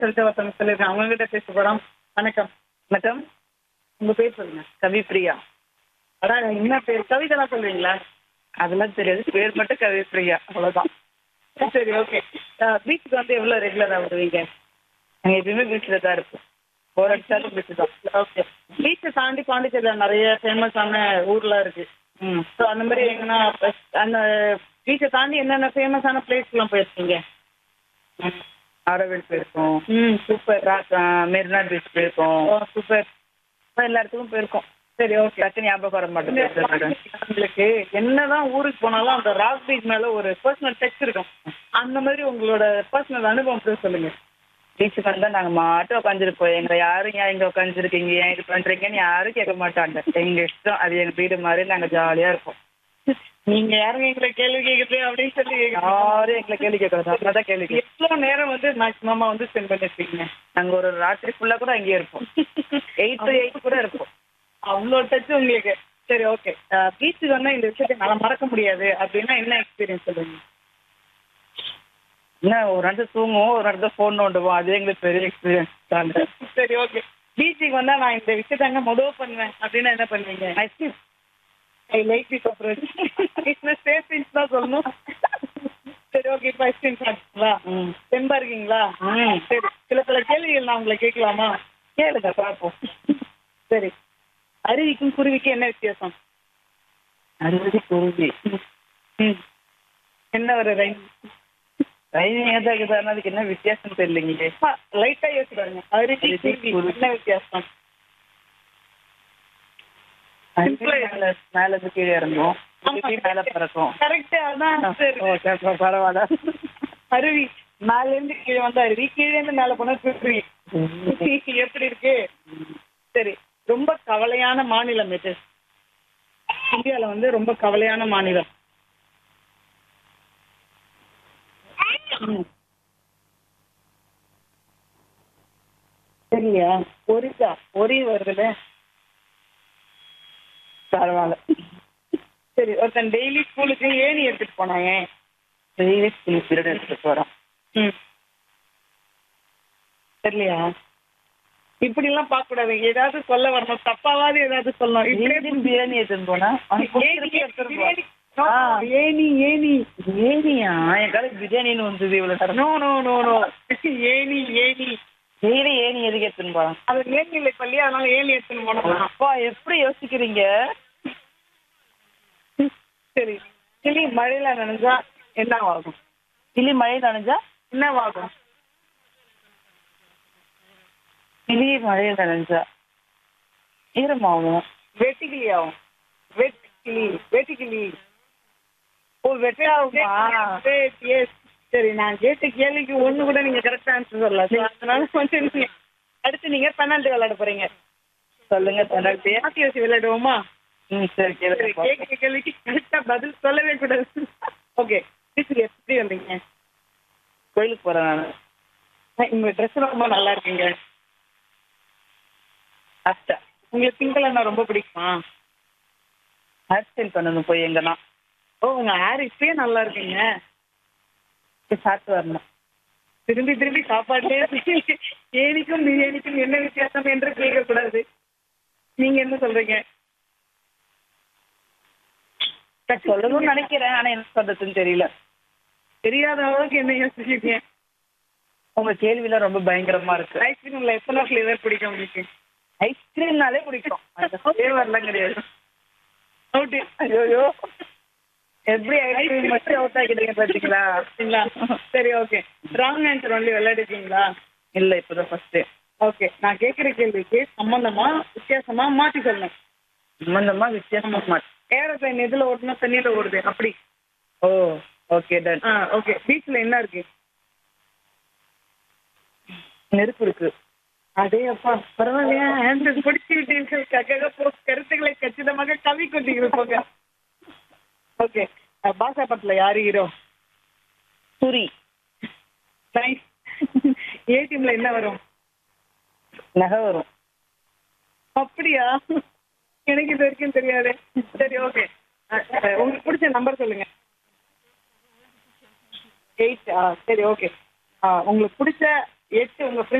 சொல்லிட்டு ஒருத்தவங்க சொல்லியிருக்காங்க அவங்க கிட்ட பேச போறோம் வணக்கம் வணக்கம் உங்க பேர் சொல்லுங்க கவிப்ரியா அடா என்ன பேர் கவிதைலாம் சொல்றீங்களா அதெல்லாம் தெரியாது பேர் மட்டும் கவிப்ரியா அவ்வளவுதான் சரி ஓகே பீச்சுக்கு வந்து எவ்வளவு ரெகுலரா வருவீங்க நாங்க எப்பயுமே பீச்சில் தான் இருப்போம் போர் அடிச்சாலும் பீச்சு தான் ஓகே பீச்சை தாண்டி பாண்டிச்சேரியில நிறைய ஃபேமஸான ஊர்லாம் இருக்கு ம் ஸோ அந்த மாதிரி எங்கன்னா அந்த பீச்சை தாண்டி என்னென்ன ஃபேமஸான பிளேஸ்க்குலாம் போயிருக்கீங்க ஆரோவில் போயிருக்கோம் ம் சூப்பர் ரா- மெரினா பீச் போயிருக்கோம் ஓ சூப்பர் அப்புறம் எல்லா இடத்துக்கும் போயிருக்கோம் சரி ஓகே டக்கு ஞாபகம் வர மாட்டேங்குது உங்களுக்கு என்னதான் ஊருக்கு போனாலும் அந்த ராக் பீச் மேல ஒரு பர்சனல் டச் இருக்கும் அந்த மாதிரி உங்களோட பர்சனல் அனுபவம் கூட சொல்லுங்க பீச்சுக்கு வந்தா நாங்க மாட்டும் உட்காந்துருப்போம் எங்களை யாரும் ஏன் இங்க உட்காந்துருக்கீங்க ஏன் இது பண்றீங்கன்னு யாரும் கேட்க மாட்டாங்க எங்க இஷ்டம் அது எங்க வீடு மாதிரி நாங்க ஜாலியா இருப்போம் நீங்க யாரும் எங்களை கேள்வி கேக்குது அப்படின்னு சொல்லி யாரும் எங்களை கேள்வி கேட்கறது நம்ம தான் கேள்வி கேட்கணும். எவ்வளவு நேரம் வந்து மேக்ஸிமமா வந்து ஸ்பெண்ட் பண்ணிருப்பீங்க நாங்க ஒரு ராத்திரி ஃபுல்லா கூட அங்கேயே இருப்போம் எயிட் டு எயிட் கூட இருப்போம் அவ்வளோ டச் உங்களுக்கு சரி ஓகே பீச்சுக்கு வந்தா இந்த விஷயத்தை நல்லா மறக்க முடியாது அப்படின்னா என்ன எக்ஸ்பீரியன்ஸ் சொல்லுங்க என்ன ஒரு இடத்துல தூங்குவோம் ஒரு இடத்துல ஃபோன் நோண்டுவோம் அது எங்களுக்கு பெரிய எக்ஸ்பீரியன்ஸ் தான் சரி ஓகே பீச்சுக்கு வந்தா நான் இந்த விஷயத்தாங்க முதல் பண்ணுவேன் அப்படின்னா என்ன பண்ணுவீங்க ice cream I like this approach என்ன சேஃப் தான் சொல்லணும் சரி ஓகே இப்போ ஐஸ்கிரீம் சாப்பிட்டீங்களா ம் தெம்பா இருக்கீங்களா ம் சரி சில பல கேள்விகள் நான் உங்களை கேட்கலாமா கேளுங்க பார்ப்போம் சரி அருவிக்கும் குருவிக்கும் என்ன வித்தியாசம் அறுபது குருவி ம் என்ன ஒரு ரைம் ரைவிங் ஏதா இருக்குதானா அதுக்கு என்ன வித்தியாசம் தெரியலைங்க லைட்டா யோசிச்சு பாருங்க அருவி அருவி, குருவி குருவி. என்ன வித்தியாசம் Simple ஆ மேல மேல இருந்து கீழே இறங்கும் குருவி மேல பறக்கும் கரெக்ட் அதான் சரி ஓகே அப்ப பரவாயில்ல அருவி மேல இருந்து கீழே வந்த அருவி கீழே இருந்து மேல போனா குருவி எப்படி இருக்கு சரி ரொம்ப கவலையான மாநிலம் எது இந்தியால வந்து ரொம்ப கவலையான மாநிலம் ம். சரியா ஒரிசா ஒரி வருதுல பரவாயில்ல சரி ஒருத்தன் டெய்லி ஸ்கூலுக்கு ஏணி எடுத்துட்டு போனாங்க டெய்லி ஸ்கூல் பீரியட் எடுத்துட்டு போறோம் ம் தெரியலையா இப்படி எல்லாம் பார்க்க கூடாது ஏதாவது சொல்ல வரணும் தப்பாவது ஏதாவது சொல்லணும் இப்படியே டெய்லி பிரியாணி எடுத்துட்டு போனா அவனுக்கு ஏணி, பிடிச்சது எடுத்துட்டு போ. பிரியாணி. ஆ. ஏணி ஏணி ஏனியா என் காலைக்கு பிரியாணின்னு வந்தது இவ்வளவு தரம் நோ நோ நோ நோ ஏணி ஏணி டெய்லி ஏனி எதுக்கு எடுத்துன்னு போறான் அது ஏணியில பள்ளி அதனால ஏணி எடுத்துன்னு போனோம் அப்பா எப்படி யோசிக்கிறீங்க சரி கிளி மழையில நனைஞ்சா என்ன ஆகும் கிளி மழை நனைஞ்சா என்னவாகும் கிளி மழை நனைஞ்சா ஈரமாகும் வெட்டுக்கிளி ஆகும் வெட்டுக்கிளி வெட்டுக்கிளி ஓ வெட்டாகுமா எஸ் சரி நான் கேட்ட கேள்விக்கு ஒண்ணு கூட நீங்க கரெக்டா ஆன்சர் சொல்லல So, அதனால வந்து நீங்க அடுத்து நீங்க பெனால்டி விளையாட போறீங்க சொல்லுங்க பெனால்ட்டி மாத்தி வச்சு விளையாடுவோமா ம் சரி சரி கேளுங்க கேட்கிற கேள்விக்கு கரெக்டா பதில் சொல்லவே கூடாது ஓகே டீச்சர் எப்படி வந்தீங்க கோயிலுக்கு போறேன் நான் உங்க ட்ரெஸ் ரொம்ப நல்லா இருக்குங்க அத்தை உங்களுக்கு பிங்க் கலர்னா ரொம்ப பிடிக்குமா ஹேர் ஸ்டைல் பண்ணணும் போய் எங்கன்னா ஓ உங்க ஹேர் இப்பயே நல்லா இருக்குங்க சாப்பிட்டு வரணும் திரும்பி திரும்பி சாப்பாடுலே ஏனிக்கும் பிரியாணிக்கும் என்ன வித்தியாசம் என்று கேட்கக்கூடாது நீங்க என்ன சொல்றீங்க சொல்லணும்னு நினைக்கிறேன் ஆனா என்ன சொல்றதுன்னு தெரியல தெரியாத அளவுக்கு என்ன யோசிச்சிருக்கீங்க உங்க கேள்விலாம் ரொம்ப பயங்கரமா இருக்கு ஐஸ்கிரீம்ல எத்தனை ஃபிளேவர் பிடிக்கும் உங்களுக்கு ஐஸ்கிரீம்னாலே பிடிக்கும் அந்த ஃபிளேவர்லாம் கிடையாது அவுட்டு ஐயோ எப்படி ஐஸ்கிரீம் மட்டும் அவுட் ஆக்கிட்டீங்க பாத்தீங்களா சரிங்களா சரி ஓகே ராங் ஆன்சர் ஒன்லி விளையாடிருக்கீங்களா இல்ல இப்பதான் ஃபர்ஸ்ட் ஓகே நான் கேட்குற கேள்விக்கு சம்பந்தமா வித்தியாசமா மாத்தி சொல்லணும் சம்பந்தமா வித்தியாசமா மாட்டேன் ஏரோப்ளைன் எதுல ஓடணும் தண்ணியில ஓடுது அப்படி oh okay done ah okay பீச்ல என்ன இருக்கு நெருப்பு இருக்கு அதே அப்பா பரவாயில்லையா ஆன்சர் பிடிச்சி விட்டீர்கள் கக்கக போ கருத்துக்களை கச்சிதமாக கவி கொண்டீர்கள் போங்க ஓகே பாஷா படத்துல யாரு ஹீரோ சுரி நைஸ் ஏ டீம்ல என்ன வரும் நகை வரும் அப்படியா எனக்கு இது வரைக்கும் தெரியாது சரி ஓகே உங்களுக்கு பிடிச்ச நம்பர் சொல்லுங்க எயிட் ஆ சரி ஓகே ஆ உங்களுக்கு பிடிச்ச எட்டு உங்க